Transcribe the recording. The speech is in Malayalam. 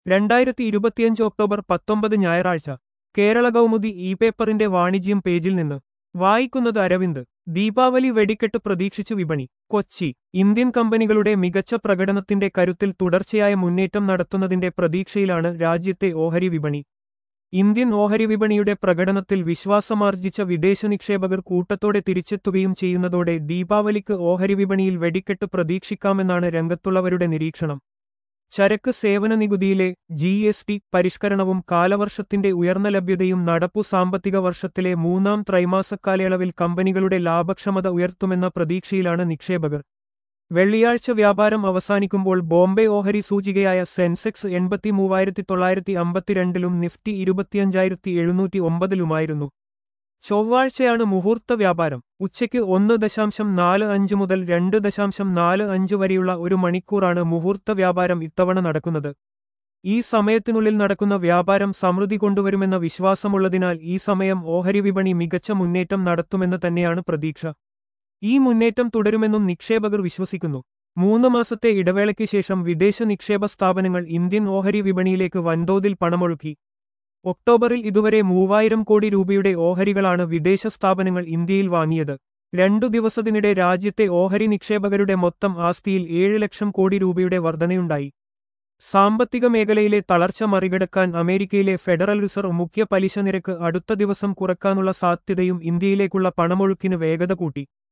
രണ്ടായിരത്തി ഇരുപത്തിയഞ്ച് ഒക്ടോബർ പത്തൊമ്പത് ഞായറാഴ്ച കേരള കൗമുദി ഇ പേപ്പറിന്റെ വാണിജ്യം പേജിൽ നിന്ന് വായിക്കുന്നത് അരവിന്ദ് ദീപാവലി വെടിക്കെട്ട് പ്രതീക്ഷിച്ചു വിപണി കൊച്ചി ഇന്ത്യൻ കമ്പനികളുടെ മികച്ച പ്രകടനത്തിന്റെ കരുത്തിൽ തുടർച്ചയായ മുന്നേറ്റം നടത്തുന്നതിന്റെ പ്രതീക്ഷയിലാണ് രാജ്യത്തെ ഓഹരി വിപണി ഇന്ത്യൻ ഓഹരി വിപണിയുടെ പ്രകടനത്തിൽ വിശ്വാസമാർജിച്ച വിദേശ നിക്ഷേപകർ കൂട്ടത്തോടെ തിരിച്ചെത്തുകയും ചെയ്യുന്നതോടെ ദീപാവലിക്ക് ഓഹരി വിപണിയിൽ വെടിക്കെട്ട് പ്രതീക്ഷിക്കാമെന്നാണ് രംഗത്തുള്ളവരുടെ നിരീക്ഷണം ചരക്ക് സേവന നികുതിയിലെ ജി എസ് ടി പരിഷ്കരണവും കാലവർഷത്തിന്റെ ഉയർന്ന ലഭ്യതയും നടപ്പു സാമ്പത്തിക വർഷത്തിലെ മൂന്നാം ത്രൈമാസക്കാലയളവിൽ കമ്പനികളുടെ ലാഭക്ഷമത ഉയർത്തുമെന്ന പ്രതീക്ഷയിലാണ് നിക്ഷേപകർ വെള്ളിയാഴ്ച വ്യാപാരം അവസാനിക്കുമ്പോൾ ബോംബെ ഓഹരി സൂചികയായ സെൻസെക്സ് എൺപത്തി മൂവായിരത്തി തൊള്ളായിരത്തി അമ്പത്തിരണ്ടിലും നിഫ്റ്റി ഇരുപത്തിയഞ്ചായിരത്തി എഴുന്നൂറ്റി ഒമ്പതിലുമായിരുന്നു ചൊവ്വാഴ്ചയാണ് മുഹൂർത്ത വ്യാപാരം ഉച്ചയ്ക്ക് ഒന്ന് ദശാംശം നാല് അഞ്ച് മുതൽ രണ്ട് ദശാംശം നാല് അഞ്ച് വരെയുള്ള ഒരു മണിക്കൂറാണ് മുഹൂർത്ത വ്യാപാരം ഇത്തവണ നടക്കുന്നത് ഈ സമയത്തിനുള്ളിൽ നടക്കുന്ന വ്യാപാരം സമൃദ്ധി കൊണ്ടുവരുമെന്ന വിശ്വാസമുള്ളതിനാൽ ഈ സമയം ഓഹരി വിപണി മികച്ച മുന്നേറ്റം നടത്തുമെന്ന് തന്നെയാണ് പ്രതീക്ഷ ഈ മുന്നേറ്റം തുടരുമെന്നും നിക്ഷേപകർ വിശ്വസിക്കുന്നു മൂന്ന് മാസത്തെ ഇടവേളയ്ക്ക് ശേഷം വിദേശ നിക്ഷേപ സ്ഥാപനങ്ങൾ ഇന്ത്യൻ ഓഹരി വിപണിയിലേക്ക് വൻതോതിൽ പണമൊഴുക്കി ഒക്ടോബറിൽ ഇതുവരെ മൂവായിരം കോടി രൂപയുടെ ഓഹരികളാണ് വിദേശ സ്ഥാപനങ്ങൾ ഇന്ത്യയിൽ വാങ്ങിയത് രണ്ടു ദിവസത്തിനിടെ രാജ്യത്തെ ഓഹരി നിക്ഷേപകരുടെ മൊത്തം ആസ്തിയിൽ ഏഴ് ലക്ഷം കോടി രൂപയുടെ വർധനയുണ്ടായി സാമ്പത്തിക മേഖലയിലെ തളർച്ച മറികടക്കാൻ അമേരിക്കയിലെ ഫെഡറൽ റിസർവ് മുഖ്യ പലിശ നിരക്ക് അടുത്ത ദിവസം കുറക്കാനുള്ള സാധ്യതയും ഇന്ത്യയിലേക്കുള്ള പണമൊഴുക്കിന് വേഗത കൂട്ടി